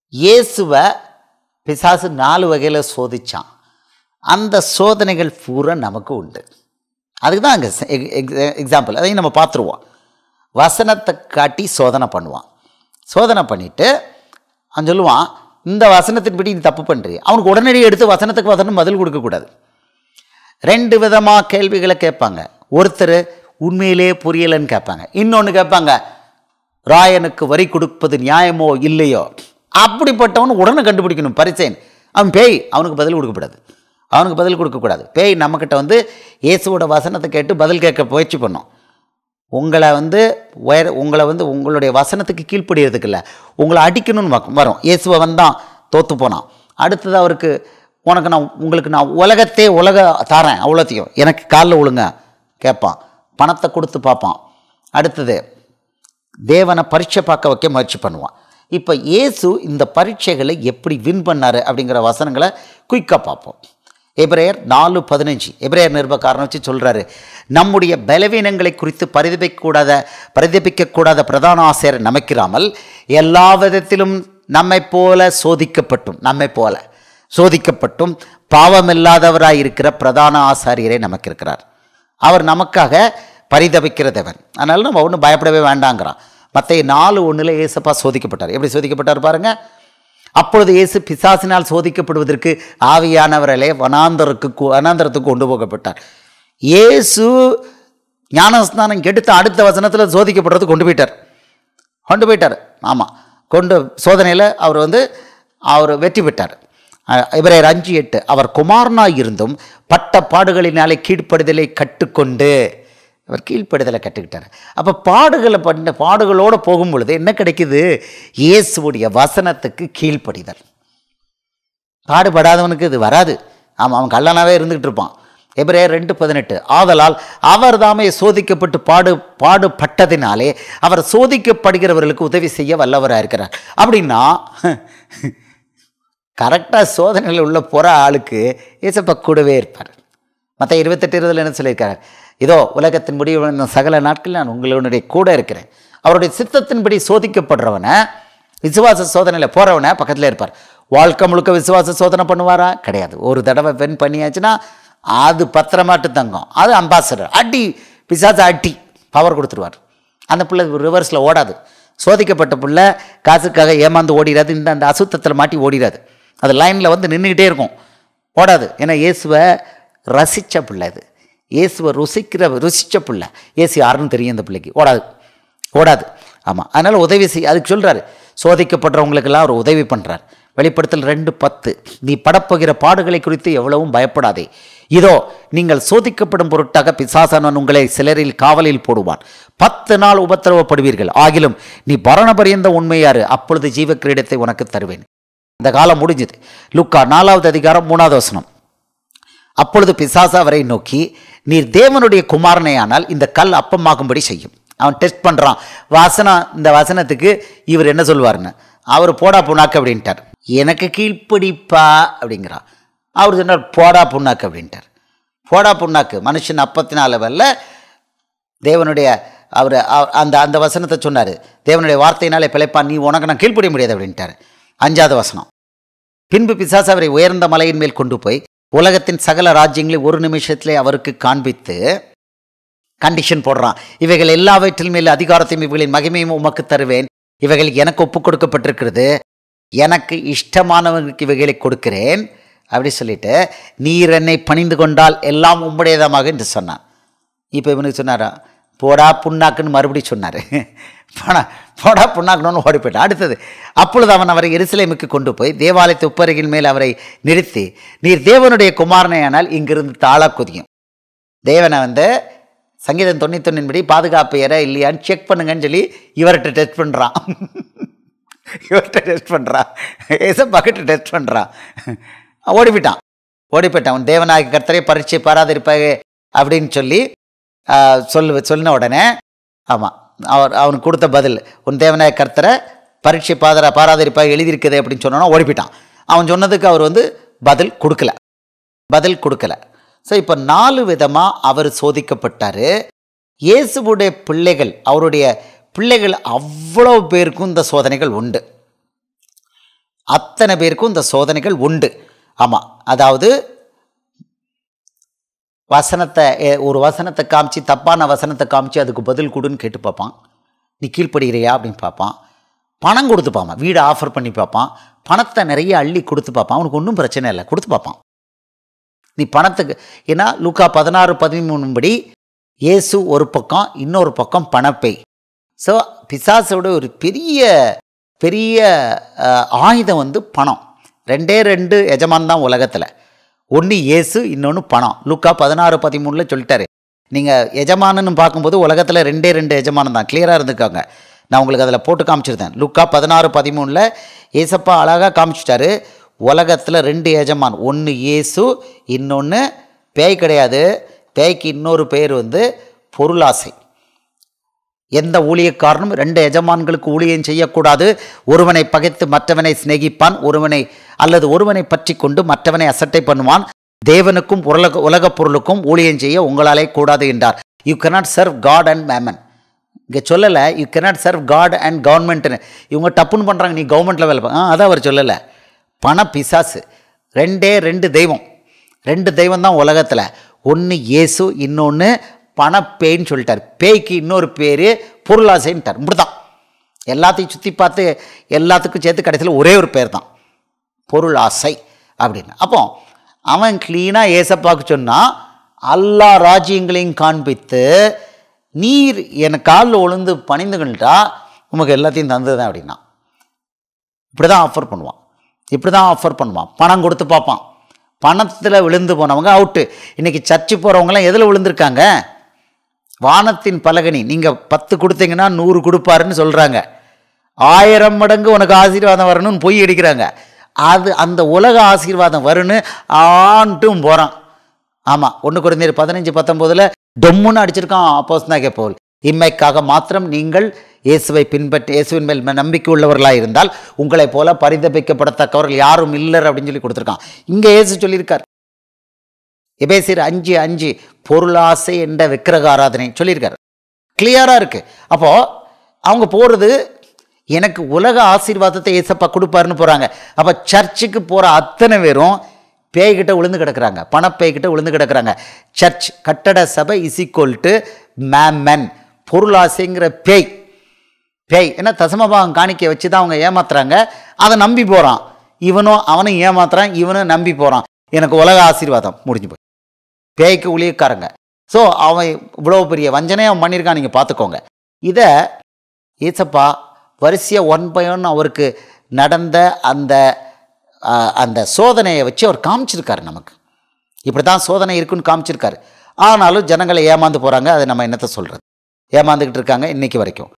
இயேசுவை பிசாசு நாலு வகையில் சோதிச்சான் அந்த சோதனைகள் பூரா நமக்கு உண்டு அதுக்கு தான் அங்கே எக்ஸாம்பிள் அதையும் நம்ம பார்த்துருவோம் வசனத்தை காட்டி சோதனை பண்ணுவான் சோதனை பண்ணிவிட்டு அவன் சொல்லுவான் இந்த வசனத்தின்படி நீ தப்பு பண்ணுறீ அவனுக்கு உடனடியாக எடுத்து வசனத்துக்கு வசனம் பதில் கொடுக்கக்கூடாது ரெண்டு விதமாக கேள்விகளை கேட்பாங்க ஒருத்தர் உண்மையிலே புரியலைன்னு கேட்பாங்க இன்னொன்று கேட்பாங்க ராயனுக்கு வரி கொடுப்பது நியாயமோ இல்லையோ அப்படிப்பட்டவன் உடனே கண்டுபிடிக்கணும் பரிசேன் அவன் பேய் அவனுக்கு பதில் கொடுக்கக்கூடாது அவனுக்கு பதில் கொடுக்கக்கூடாது பேய் நம்மக்கிட்ட வந்து இயேசுவோட வசனத்தை கேட்டு பதில் கேட்க முயற்சி பண்ணும் உங்களை வந்து உயர் உங்களை வந்து உங்களுடைய வசனத்துக்கு கீழ்ப்படியறதுக்கு இல்லை உங்களை அடிக்கணும்னு வ- வரும் இயேசுவை வந்தான் தோற்று போனான் அடுத்தது அவருக்கு உனக்கு நான் உங்களுக்கு நான் உலகத்தே உலக தாரேன் அவ்வளோத்தையும் எனக்கு காலில் விழுங்க கேட்பான் பணத்தை கொடுத்து பார்ப்பான் அடுத்தது தேவனை பரீட்சை பார்க்க வைக்க முயற்சி பண்ணுவான் இப்போ இயேசு இந்த பரீட்சைகளை எப்படி வின் பண்ணாரு அப்படிங்கிற வசனங்களை குயிக்காக பார்ப்போம் எபிரேயர் நாலு பதினஞ்சு எபிரேயர் நிருபக்காரன் வச்சு சொல்கிறாரு நம்முடைய பலவீனங்களை குறித்து பரிதபிக்கக்கூடாத பரிதபிக்கக்கூடாத பிரதான ஆசிரியர் நமக்கிறாமல் எல்லா விதத்திலும் நம்மைப் போல சோதிக்கப்பட்டும் நம்மைப் போல சோதிக்கப்பட்டும் பாவமில்லாதவராய் இருக்கிற பிரதான ஆசாரியரை நமக்கு இருக்கிறார் அவர் நமக்காக பரிதபிக்கிற தேவன் அதனால நம்ம ஒன்றும் பயப்படவே வேண்டாங்கிறான் மற்ற நாலு ஒன்றில் ஏசப்பா சோதிக்கப்பட்டார் எப்படி சோதிக்கப்பட்டார் பாருங்க அப்பொழுது இயேசு பிசாசினால் சோதிக்கப்படுவதற்கு ஆவியானவர்களே வனாந்தருக்கு வனாந்தரத்துக்கு கொண்டு போகப்பட்டார் இயேசு ஞானஸ்நானம் எடுத்து அடுத்த வசனத்தில் சோதிக்கப்படுறது கொண்டு போயிட்டார் கொண்டு போயிட்டார் ஆமாம் கொண்டு சோதனையில் அவர் வந்து அவர் வெற்றி பெற்றார் அஹ் இவரையர் அஞ்சு எட்டு அவர் குமாரனாய் இருந்தும் பட்ட பாடுகளினாலே கீழ்ப்படுதலை கற்றுக்கொண்டு அவர் கீழ்ப்படுதலை கற்றுக்கிட்டார் அப்போ பாடுகளை பண்ண பாடுகளோடு போகும் பொழுது என்ன கிடைக்குது இயேசுவுடைய வசனத்துக்கு கீழ்ப்படிதல் பாடுபடாதவனுக்கு இது வராது ஆமாம் அவன் கல்லனாவே இருந்துகிட்டு இருப்பான் எபிரே ரெண்டு பதினெட்டு ஆதலால் அவர் தாமே சோதிக்கப்பட்டு பாடு பாடுபட்டதினாலே அவர் சோதிக்கப்படுகிறவர்களுக்கு உதவி செய்ய வல்லவராக இருக்கிறார் அப்படின்னா கரெக்டாக சோதனையில் உள்ள போகிற ஆளுக்கு ஏசப்பா கூடவே இருப்பார் மற்ற இருபத்தெட்டு இருபதில் என்ன சொல்லியிருக்காரு இதோ உலகத்தின் முடிவு இந்த சகல நாட்கள் நான் உங்களுடைய கூட இருக்கிறேன் அவருடைய சித்தத்தின்படி சோதிக்கப்படுறவனை விசுவாச சோதனையில் போகிறவனை பக்கத்தில் இருப்பார் வாழ்க்கை முழுக்க விசுவாச சோதனை பண்ணுவாரா கிடையாது ஒரு தடவை பெண் பண்ணியாச்சுன்னா அது பத்திரமாட்டு தங்கம் அது அம்பாசடர் அடி பிசாச அடி பவர் கொடுத்துருவார் அந்த பிள்ளை ரிவர்ஸில் ஓடாது சோதிக்கப்பட்ட பிள்ளை காசுக்காக ஏமாந்து ஓடிடாது இந்த அந்த அசுத்தத்தில் மாட்டி ஓடிடாது அது லைனில் வந்து நின்றுக்கிட்டே இருக்கும் ஓடாது ஏன்னா இயேசுவை ரசித்த பிள்ளை அது இயேசுவை ருசிக்கிற ருசித்த பிள்ளை இயேசு யாருன்னு தெரியும் இந்த பிள்ளைக்கு ஓடாது ஓடாது ஆமாம் அதனால் உதவி செய் அதுக்கு சொல்கிறாரு சோதிக்கப்படுறவங்களுக்கெல்லாம் அவர் உதவி பண்ணுறார் வெளிப்படுத்தல் ரெண்டு பத்து நீ படப்போகிற பாடுகளை குறித்து எவ்வளவும் பயப்படாதே இதோ நீங்கள் சோதிக்கப்படும் பொருட்டாக பிசாசானவன் உங்களை சிலரில் காவலில் போடுவான் பத்து நாள் உபத்திரவப்படுவீர்கள் ஆகிலும் நீ பரணபரியந்த உண்மையாரு அப்பொழுது ஜீவ கிரீடத்தை உனக்கு தருவேன் இந்த காலம் முடிஞ்சது லுக்கா நாலாவது அதிகாரம் மூணாவது வசனம் அப்பொழுது பிசாசு அவரை நோக்கி நீர் தேவனுடைய குமாரனையானால் இந்த கல் அப்பமாகும்படி செய்யும் அவன் டெஸ்ட் பண்ணுறான் வாசனம் இந்த வசனத்துக்கு இவர் என்ன சொல்லுவாருன்னு அவர் போடா புண்ணாக்கு அப்படின்ட்டார் எனக்கு கீழ்ப்படிப்பா அப்படிங்கிறான் அவர் சொன்னார் போடா புண்ணாக்கு அப்படின்ட்டார் போடா புண்ணாக்கு மனுஷன் அப்பத்தினால வரல தேவனுடைய அவர் அந்த அந்த வசனத்தை சொன்னார் தேவனுடைய வார்த்தையினாலே பிழைப்பான் நீ உனக்கு நான் கீழ்ப்படிய முடியாது அப்படின்ட்டார் அஞ்சாவது வசனம் பின்பு பிசாசு அவரை உயர்ந்த மலையின் மேல் கொண்டு போய் உலகத்தின் சகல ராஜ்யங்களை ஒரு நிமிஷத்திலே அவருக்கு காண்பித்து கண்டிஷன் போடுறான் இவைகள் எல்லாவற்றின் மேல் அதிகாரத்தையும் இவைகளின் மகிமையும் உமக்கு தருவேன் இவைகள் எனக்கு ஒப்பு கொடுக்கப்பட்டிருக்கிறது எனக்கு இஷ்டமானவனுக்கு இவைகளை கொடுக்கிறேன் அப்படி சொல்லிட்டு நீர் என்னை பணிந்து கொண்டால் எல்லாம் உம்முடையதமாக என்று சொன்னான் இப்போ இவனுக்கு சொன்னாரா போடா புண்ணாக்குன்னு மறுபடியும் சொன்னார் போடா போடா புண்ணாக்கணும்னு ஓடி போயிட்டான் அடுத்தது அப்பொழுது அவன் அவரை எருசலேமுக்கு கொண்டு போய் தேவாலயத்து உப்பருகின் மேல் அவரை நிறுத்தி நீர் தேவனுடைய குமாரனையானால் இங்கிருந்து தாளா குதியும் தேவனை வந்து சங்கீதம் தொண்ணூத்தொன்னின் படி பாதுகாப்பு ஏற இல்லையான்னு செக் பண்ணுங்கன்னு சொல்லி இவர்கிட்ட டெஸ்ட் பண்ணுறான் இவர்கிட்ட டெஸ்ட் பண்ணுறான் ஏசப்பாக்கிட்ட டெஸ்ட் பண்ணுறான் ஓடி போயிட்டான் ஓடி போயிட்டான் உன் தேவனாகி கர்த்தரை பரீட்சை பாராதிருப்பாக அப்படின்னு சொல்லி ஆஹ், சொல்லு சொன்ன உடனே ஆமாம் அவர் அவனுக்கு கொடுத்த பதில் உன் தேவனாய கர்த்தரை பரீட்சை பாதர பாராதிருப்பாக எழுதியிருக்குது அப்படின்னு சொன்னோன்னா ஓடி போயிட்டான் அவன் சொன்னதுக்கு அவர் வந்து பதில் கொடுக்கல பதில் கொடுக்கல ஸோ இப்போ நாலு விதமாக அவர் சோதிக்கப்பட்டார் இயேசுவுடைய பிள்ளைகள் அவருடைய பிள்ளைகள் அவ்வளோ பேருக்கும் இந்த சோதனைகள் உண்டு அத்தனை பேருக்கும் இந்த சோதனைகள் உண்டு ஆமாம் அதாவது வசனத்தை எ, ஒரு வசனத்தை காமிச்சு தப்பான வசனத்தை காமிச்சு அதுக்கு பதில் கொடுன்னு கேட்டு பார்ப்பான் நீ கீழ்ப்படுகிறியா அப்படின்னு பார்ப்பான் பணம் கொடுத்து பார்ப்பான் வீடு ஆஃபர் பண்ணி பார்ப்பான் பணத்தை நிறைய அள்ளி கொடுத்து பார்ப்பான் அவனுக்கு ஒன்றும் பிரச்சனை இல்லை கொடுத்து பார்ப்பான் நீ பணத்துக்கு ஏன்னா லூக்கா பதினாறு பதிமூணு படி இயேசு ஒரு பக்கம் இன்னொரு பக்கம் பணப்பை ஸோ பிசாசோட ஒரு பெரிய பெரிய அஹ், ஆயுதம் வந்து பணம் ரெண்டே ரெண்டு எஜமான் தான் உலகத்தில் ஒன்று இயேசு இன்னொன்று பணம் லூக்கா பதினாறு பதிமூணில் சொல்லிட்டாரு நீங்கள் எஜமானன்னு பார்க்கும்போது உலகத்தில் ரெண்டே ரெண்டு எஜமானம் தான் கிளியராக இருந்துக்காங்க நான் உங்களுக்கு அதில் போட்டு காமிச்சிருந்தேன் லுக்கா பதினாறு பதிமூணில் ஏசப்பா அழகாக காமிச்சிட்டாரு உலகத்தில் ரெண்டு எஜமான் ஒன்று இயேசு இன்னொன்று பேய் கிடையாது பேய்க்கு இன்னொரு பேர் வந்து பொருளாசை எந்த ஊழியக்காரனும் ரெண்டு எஜமான்களுக்கு ஊழியம் செய்யக்கூடாது ஒருவனை பகைத்து மற்றவனை சிநேகிப்பான் ஒருவனை அல்லது ஒருவனை பற்றி கொண்டு மற்றவனை அசட்டை பண்ணுவான் தேவனுக்கும் உலக உலகப் பொருளுக்கும் ஊழியம் செய்ய உங்களாலே கூடாது என்றார் you cannot serve God and mammon இங்கே சொல்லலை you cannot serve God and கவர்மெண்ட்னு இவங்க டப்புன்னு பண்ணுறாங்க நீ கவர்மெண்ட்டில் வேலை பா- ஆ அதான் அவர் சொல்லலை பண பிசாசு ரெண்டே ரெண்டு தெய்வம் ரெண்டு தெய்வம் தான் உலகத்தில் ஒன்று இயேசு இன்னொன்று பணப்பேய்ன்னு சொல்லிட்டார் பேய்க்கு இன்னொரு பேர் பொருளாசைன்ட்டார் இப்படிதான் எல்லாத்தையும் சுற்றி பார்த்து எல்லாத்துக்கும் சேர்த்து கடைசியில் ஒரே ஒரு பேர் தான் பொருள் ஆசை அப்படின்னு அப்போ அவன் க்ளீனாக ஏசப்பாக்கு சொன்னால் எல்லா ராஜ்யங்களையும் காண்பித்து நீர் என் காலில் ஒழுந்து பணிந்துகள்ட்டா உமக்கு எல்லாத்தையும் தந்தது அப்படின்னா இப்படி தான் ஆஃபர் பண்ணுவான் இப்படி தான் ஆஃபர் பண்ணுவான் பணம் கொடுத்து பார்ப்பான் பணத்தில் விழுந்து போனவங்க அவுட்டு இன்றைக்கி சர்ச்சு போகிறவங்களாம் எதில் விழுந்திருக்காங்க வானத்தின் பலகனி நீங்கள் பத்து கொடுத்தீங்கன்னா நூறு கொடுப்பாருன்னு சொல்கிறாங்க ஆயிரம் மடங்கு உனக்கு ஆசீர்வாதம் வரணும்னு பொய் அடிக்கிறாங்க அது அந்த உலக ஆசீர்வாதம் வரும்னு ஆண்டும் போகிறான் ஆமாம் ஒன்று குறைந்தர் பதினஞ்சு பத்தொம்போதில் டொம்முன்னு அடிச்சிருக்கான் அப்போஸ் தான் கேட்போல் இம்மைக்காக மாத்திரம் நீங்கள் இயேசுவை பின்பற்றி இயேசுவின் மேல் நம்பிக்கை உள்ளவர்களாக இருந்தால் உங்களைப் போல பரிதபிக்கப்படத்தக்கவர்கள் யாரும் இல்லர் அப்படின்னு சொல்லி கொடுத்துருக்கான் இங்கே இயேசு சொல்லியிருக்கார் எபேசியர் அஞ்சு அஞ்சு பொருளாசை என்ற விக்கிரக ஆராதனை சொல்லியிருக்காரு கிளியராக இருக்குது அப்போது அவங்க போகிறது எனக்கு உலக ஆசீர்வாதத்தை ஏசப்பா கொடுப்பாருன்னு போகிறாங்க அப்போ சர்ச்சுக்கு போகிற அத்தனை பேரும் பேய்கிட்ட விழுந்து கிடக்குறாங்க பணப்பேய்கிட்ட விழுந்து கிடக்குறாங்க சர்ச் கட்டட சபை இஸ் ஈக்குவல் டு மேமன் பொருளாசைங்கிற பேய் பேய் ஏன்னா தசமபாகம் காணிக்க வச்சு தான் அவங்க ஏமாத்துறாங்க அதை நம்பி போகிறான் இவனும் அவனும் ஏமாத்துறான் இவனும் நம்பி போகிறான் எனக்கு உலக ஆசீர்வாதம் முடிஞ்சு போய் பேய்க்கு ஊழியக்காரங்க ஸோ அவன் இவ்வளோ பெரிய வஞ்சனையை அவன் பண்ணியிருக்கான் நீங்கள் பார்த்துக்கோங்க இதை ஏசப்பா வரிசையாக ஒன் பை ஒன் அவருக்கு நடந்த அந்த ஆ, அந்த சோதனையை வச்சு அவர் காமிச்சிருக்காரு நமக்கு இப்படி தான் சோதனை இருக்குன்னு காமிச்சிருக்காரு ஆனாலும் ஜனங்களை ஏமாந்து போகிறாங்க அதை நம்ம என்னத்தை சொல்கிறது ஏமாந்துக்கிட்டு இருக்காங்க இன்னைக்கு வரைக்கும்